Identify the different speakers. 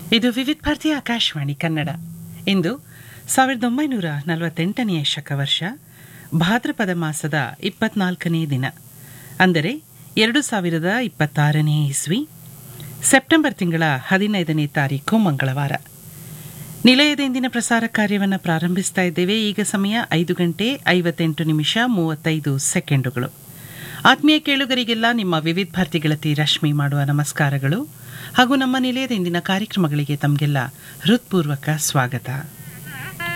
Speaker 1: ಇದು ವಿವಿಧ ಭಾರತಿ ಆಕಾಶವಾಣಿ ಕನ್ನಡ ಇಂದು ಸಾವಿರದ ಒಂಬೈನೂರ ನಲವತ್ತೆಂಟನೆಯ ಶಕವರ್ಷ ಭಾದ್ರಪದ ಮಾಸದ ಇಪ್ಪತ್ನಾಲ್ಕನೇ ದಿನ ಅಂದರೆ ಎರಡು ಸಾವಿರದ ಇಪ್ಪತ್ತಾರನೇ ಇಸ್ವಿ ಸೆಪ್ಟೆಂಬರ್ ತಿಂಗಳ ಹದಿನೈದನೇ ತಾರೀಕು ಮಂಗಳವಾರ ನಿಲಯದ ಇಂದಿನ ಪ್ರಸಾರ ಕಾರ್ಯವನ್ನು ಪ್ರಾರಂಭಿಸ್ತಾ ಇದ್ದೇವೆ ಈಗ ಸಮಯ ಐದು ಗಂಟೆ ಐವತ್ತೆಂಟು ನಿಮಿಷ ಮೂವತ್ತೈದು ಸೆಕೆಂಡುಗಳು ಆತ್ಮೀಯ ಕೇಳುಗರಿಗೆಲ್ಲ ನಿಮ್ಮ ವಿವಿಧ ಭಾರತಿ ಗೆಳತಿ ರಶ್ಮಿ ಮಾಡುವ ನಮಸ್ಕಾರಗಳು ಹಾಗೂ ನಮ್ಮ ನಿಲಯದ ಇಂದಿನ ಕಾರ್ಯಕ್ರಮಗಳಿಗೆ ತಮಗೆಲ್ಲ ಹೃತ್ಪೂರ್ವಕ ಸ್ವಾಗತ